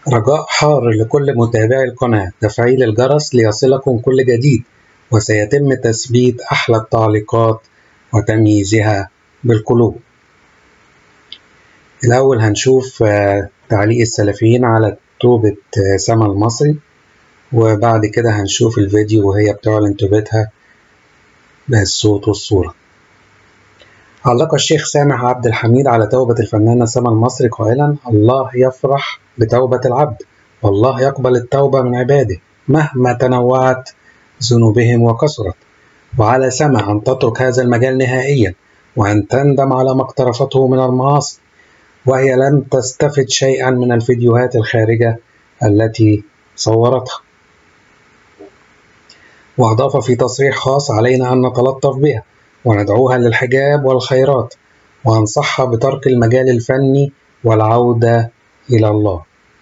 رجاء حار لكل متابعي القناة تفعيل الجرس ليصلكم كل جديد وسيتم تثبيت أحلى التعليقات وتمييزها بالقلوب الأول هنشوف آه، تعليق السلفيين على توبة آه، سما المصري وبعد كده هنشوف الفيديو وهي بتعلن توبتها بالصوت والصورة علق الشيخ سامح عبد الحميد على توبة الفنانة سما المصري قائلا الله يفرح بتوبة العبد والله يقبل التوبة من عباده مهما تنوعت ذنوبهم وكثرت وعلى سما أن تترك هذا المجال نهائيا وأن تندم على ما اقترفته من المعاصي وهي لم تستفد شيئا من الفيديوهات الخارجة التي صورتها وأضاف في تصريح خاص علينا أن نتلطف بها وندعوها للحجاب والخيرات وأنصحها بترك المجال الفني والعودة إلى الله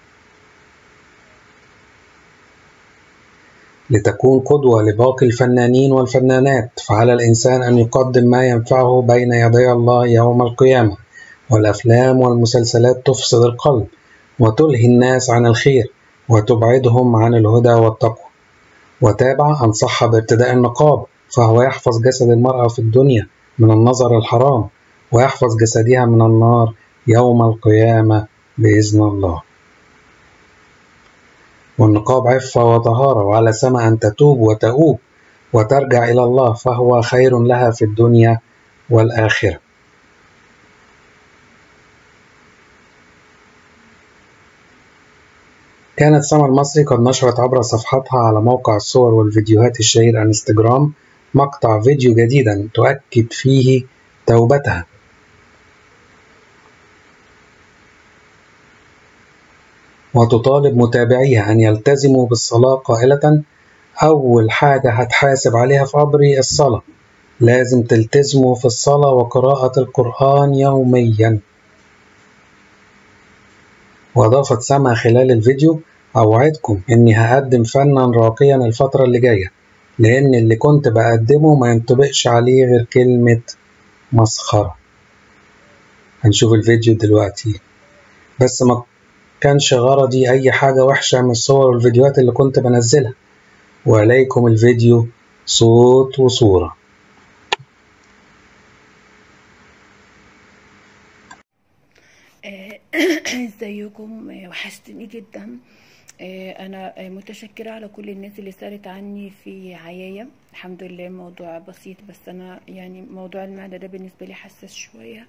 لتكون قدوة لباقي الفنانين والفنانات فعلى الإنسان أن يقدم ما ينفعه بين يدي الله يوم القيامة والأفلام والمسلسلات تفسد القلب وتلهي الناس عن الخير وتبعدهم عن الهدى والتقوى وتابع أنصحها بارتداء النقاب فهو يحفظ جسد المرأة في الدنيا من النظر الحرام ويحفظ جسدها من النار يوم القيامة بإذن الله والنقاب عفة وطهارة وعلى سما أن تتوب وتؤوب وترجع إلى الله فهو خير لها في الدنيا والآخرة كانت سما المصري قد نشرت عبر صفحتها على موقع الصور والفيديوهات الشهير انستجرام مقطع فيديو جديدا تؤكد فيه توبتها وتطالب متابعيها أن يلتزموا بالصلاة قائلة أول حاجة هتحاسب عليها في قبري الصلاة لازم تلتزموا في الصلاة وقراءة القرآن يوميا وأضافت سما خلال الفيديو أوعدكم إني هقدم فنا راقيا الفترة اللي جاية لأن اللي كنت بقدمه ما ينطبقش عليه غير كلمة مسخرة هنشوف الفيديو دلوقتي بس ما كانش غرضي أي حاجة وحشة من الصور والفيديوهات اللي كنت بنزلها وإليكم الفيديو صوت وصورة آه، ازيكم آه، وحشتني جدا آه، انا آه، متشكرة على كل الناس اللي سألت عني في عيايا الحمد لله موضوع بسيط بس انا يعني موضوع المعدة ده بالنسبة لي حساس شوية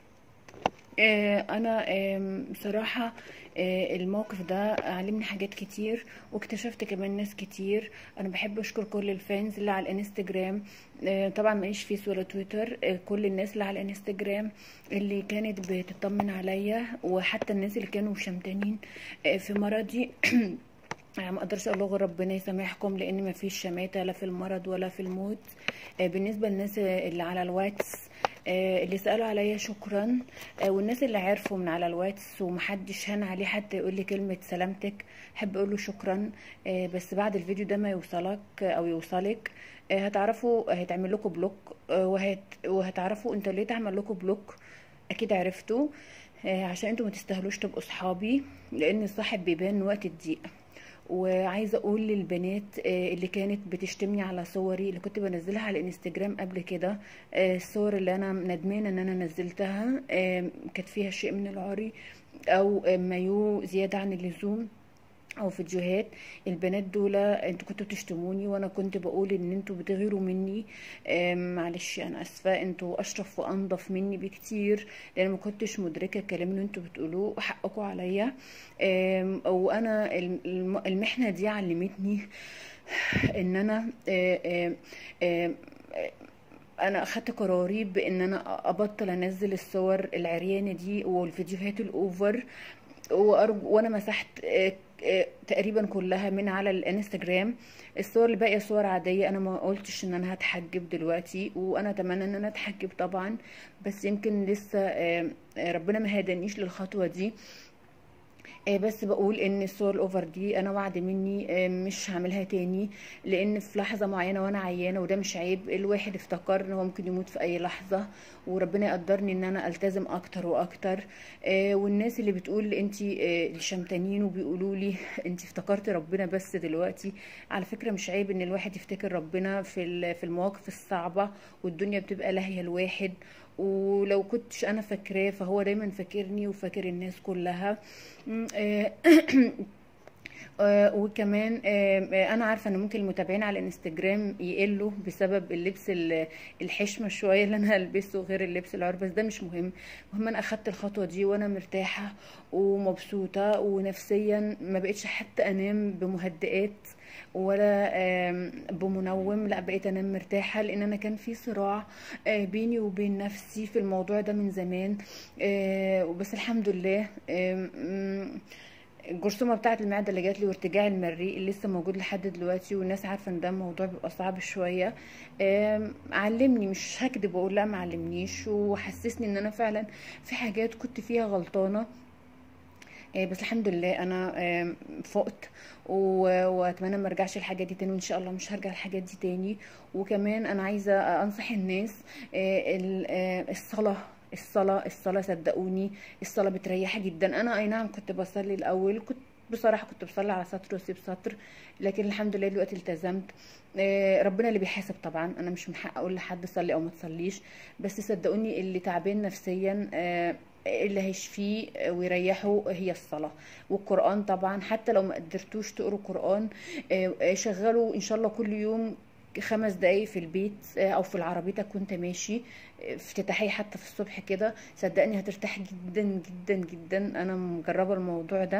آه، انا آم، بصراحة آه، الموقف ده علمني حاجات كتير واكتشفت كمان ناس كتير انا بحب اشكر كل الفانز اللي على الانستجرام آه، طبعا ماليش فيس ولا تويتر آه، كل الناس اللي على الانستجرام اللي كانت بتطمن عليا وحتى الناس اللي كانوا شمتانين آه، في مرضي يعني ما اقدرش اقول غير ربنا يسامحكم لان ما فيش شماتة لا في المرض ولا في الموت آه، بالنسبة للناس اللي على الواتس آه، اللي سألوا عليا شكرا آه، والناس اللي عرفوا من على الواتس ومحدش هان عليه حتى يقول لي كلمة سلامتك احب اقول له شكرا آه، بس بعد الفيديو ده ما يوصلك او يوصلك آه، هتعرفوا هيتعمل لكم بلوك آه، وهت وهتعرفوا انت ليه تعمل لكم بلوك اكيد عرفتوا آه، عشان انتوا ما تستاهلوش تبقوا صحابي لان الصاحب بيبان وقت الضيق وعايزه اقول للبنات آه، اللي كانت بتشتمني على صوري اللي كنت بنزلها على الانستجرام قبل كده آه، الصور اللي انا ندمانه ان انا نزلتها آه، كانت فيها شيء من العري او آه، مايو زياده عن اللزوم او فيديوهات البنات دول انتوا كنتوا بتشتموني وانا كنت بقول ان انتوا بتغيروا مني آم، معلش انا اسفه انتوا اشرف وانضف مني بكتير لان ما كنتش مدركه الكلام اللي انتوا بتقولوه وحقكم عليا آم، وانا الم- الم- المحنه دي علمتني ان انا آه، آه، آه، انا اخدت قراري بان انا ابطل انزل الصور العريانه دي والفيديوهات الاوفر وأرجو وانا مسحت آه، آه، تقريبا كلها من على الانستجرام الصور اللي باقيه صور عاديه انا ما قلتش ان انا هتحجب دلوقتي وانا اتمنى ان انا اتحجب طبعا بس يمكن لسه آه، آه، ربنا ما هدانيش للخطوه دي آه، بس بقول ان الصور الاوفر دي انا وعد مني آه، مش هعملها تاني لان في لحظه معينه وانا عيانه وده مش عيب الواحد افتكر ان هو ممكن يموت في اي لحظه وربنا يقدرني ان انا التزم اكتر واكتر آه، والناس اللي بتقول انت الشمتانين وبيقولوا لي انت افتكرتي ربنا بس دلوقتي على فكره مش عيب ان الواحد يفتكر ربنا في ال- في المواقف الصعبه والدنيا بتبقى لاهيه الواحد ولو كنتش انا فاكراه فهو دايما فاكرني وفاكر الناس كلها م، آه، آه، وكمان آه، آه، انا عارفه ان ممكن المتابعين على الانستجرام يقلوا بسبب اللبس ال- الحشمه شويه اللي انا هلبسه غير اللبس العربي بس ده مش مهم المهم انا اخدت الخطوه دي وانا مرتاحه ومبسوطه ونفسيا ما بقتش حتى انام بمهدئات ولا آم، بمنوم لا بقيت انام مرتاحه لان انا كان في صراع آه، بيني وبين نفسي في الموضوع ده من زمان آه، بس الحمد لله آم، م، الجرثومه بتاعه المعده اللي جات لي وارتجاع المريء اللي لسه موجود لحد دلوقتي والناس عارفه ان ده موضوع بيبقى صعب شويه آم، علمني مش هكدب واقول لا ما علمنيش وحسسني ان انا فعلا في حاجات كنت فيها غلطانه آه، بس الحمد لله انا آم، فقت و- واتمنى ما ارجعش الحاجات دي تاني وان شاء الله مش هرجع الحاجات دي تاني وكمان انا عايزه انصح الناس آه، ال- آه، الصلاه الصلاة الصلاة صدقوني الصلاة بتريح جدا انا اي نعم كنت بصلي الاول كنت بصراحة كنت بصلي على سطر واسيب سطر لكن الحمد لله دلوقتي التزمت آه، ربنا اللي بيحاسب طبعا انا مش من حق اقول لحد صلي او ما تصليش بس صدقوني اللي تعبان نفسيا آه، اللي هيشفيه ويريحه هي الصلاة والقرآن طبعا حتى لو ما قدرتوش تقروا قرآن آه، آه، شغلوا ان شاء الله كل يوم خمس دقايق في البيت آه، او في عربيتك وانت ماشي آه، افتتاحية حتى في الصبح كده صدقني هترتاح جدا جدا جدا انا مجربة الموضوع ده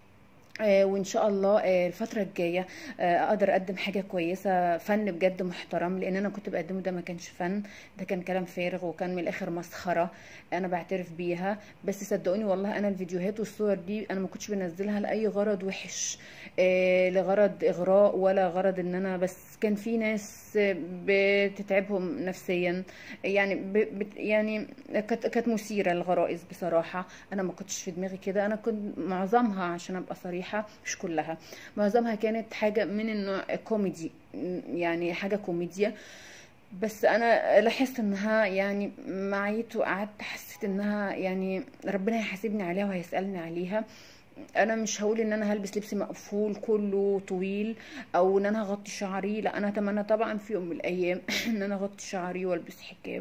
آه، وان شاء الله آه، الفتره الجايه آه، اقدر اقدم حاجه كويسه فن بجد محترم لان انا كنت بقدمه ده ما كانش فن ده كان كلام فارغ وكان من الاخر مسخره انا بعترف بيها بس صدقوني والله انا الفيديوهات والصور دي انا ما كنتش بنزلها لاي غرض وحش آه، لغرض اغراء ولا غرض ان انا بس كان في ناس آه، بتتعبهم نفسيا يعني ب... بت... يعني كانت كانت مثيره للغرائز بصراحه انا ما كنتش في دماغي كده انا كنت معظمها عشان ابقى صريحه مش كلها معظمها كانت حاجه من النوع كوميدي م- يعني حاجه كوميديا بس انا لاحظت انها يعني معيت وقعدت حسيت انها يعني ربنا هيحاسبني عليها وهيسالني عليها انا مش هقول ان انا هلبس لبس مقفول كله طويل او ان انا هغطي شعري لا انا اتمنى طبعا في يوم من الايام ان انا اغطي شعري والبس حجاب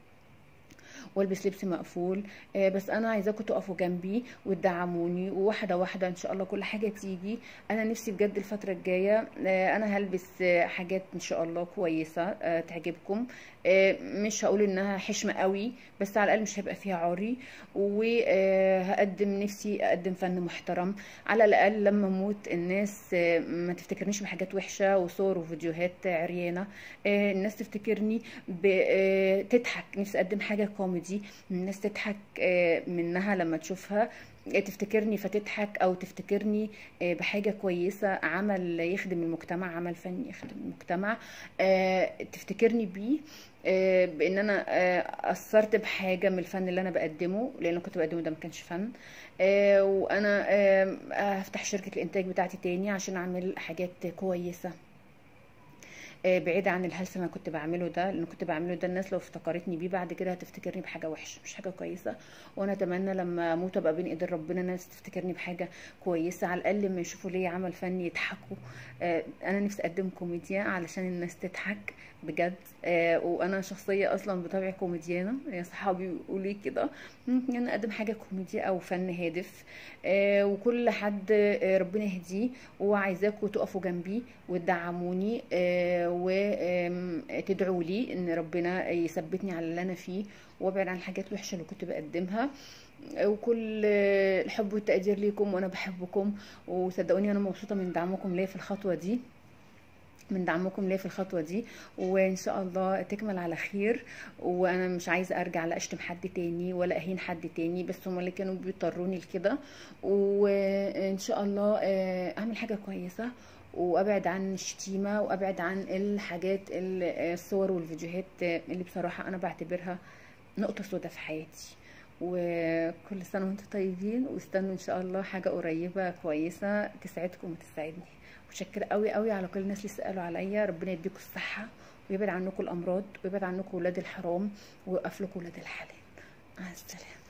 والبس لبس مقفول آه، بس انا عايزاكم تقفوا جنبي وتدعموني وواحده واحده ان شاء الله كل حاجه تيجي انا نفسي بجد الفتره الجايه آه، انا هلبس آه، حاجات ان شاء الله كويسه آه، تعجبكم آه، مش هقول انها حشمه قوي بس على الاقل مش هيبقى فيها عري وهقدم نفسي اقدم فن محترم على الاقل لما اموت الناس آه، ما تفتكرنيش بحاجات وحشه وصور وفيديوهات عريانه آه، الناس تفتكرني ب- آه، تضحك نفسي اقدم حاجه كوميدي الناس تضحك آه، منها لما تشوفها آه، تفتكرني فتضحك او تفتكرني آه، بحاجه كويسه عمل يخدم المجتمع عمل فني يخدم المجتمع آه، تفتكرني بيه آه، بان انا آه، اثرت بحاجه من الفن اللي انا بقدمه لان اللي كنت بقدمه ده ما كانش فن آه، وانا آه، هفتح شركه الانتاج بتاعتي تاني عشان اعمل حاجات كويسه آه، بعيدة عن الهلس اللي انا كنت بعمله ده لان كنت بعمله ده الناس لو افتكرتني بيه بعد كده هتفتكرني بحاجة وحشة مش حاجة كويسة وانا اتمنى لما اموت ابقى بين ايدين ربنا الناس تفتكرني بحاجة كويسة على الاقل لما يشوفوا لي عمل فني يضحكوا آه، انا نفسي اقدم كوميديا علشان الناس تضحك بجد آه، وانا شخصية اصلا بطبعي كوميديانة يا صحابي بيقولوا لي كده ممكن انا اقدم حاجة كوميديا او فن هادف آه، وكل حد آه، ربنا يهديه وعايزاكم تقفوا جنبي وتدعموني وتدعوا لي ان ربنا يثبتني على اللي انا فيه وابعد عن الحاجات الوحشه اللي كنت بقدمها وكل آه، الحب والتقدير ليكم وانا بحبكم وصدقوني انا مبسوطه من دعمكم ليا في الخطوه دي من دعمكم ليا في الخطوة دي وإن شاء الله تكمل على خير وأنا مش عايزة أرجع لا أشتم حد تاني ولا أهين حد تاني بس هما اللي كانوا بيضطروني لكده وإن شاء الله آه، أعمل حاجة كويسة وأبعد عن الشتيمة وأبعد عن الحاجات ال- الصور والفيديوهات اللي بصراحة أنا بعتبرها نقطة سوداء في حياتي وكل سنه وانتم طيبين واستنوا ان شاء الله حاجه قريبه كويسه تسعدكم وتسعدني متشكره قوي قوي على كل الناس اللي سالوا عليا ربنا يديكم الصحه ويبعد عنكم الامراض ويبعد عنكم ولاد الحرام ويوقف لكم ولاد الحلال مع السلامه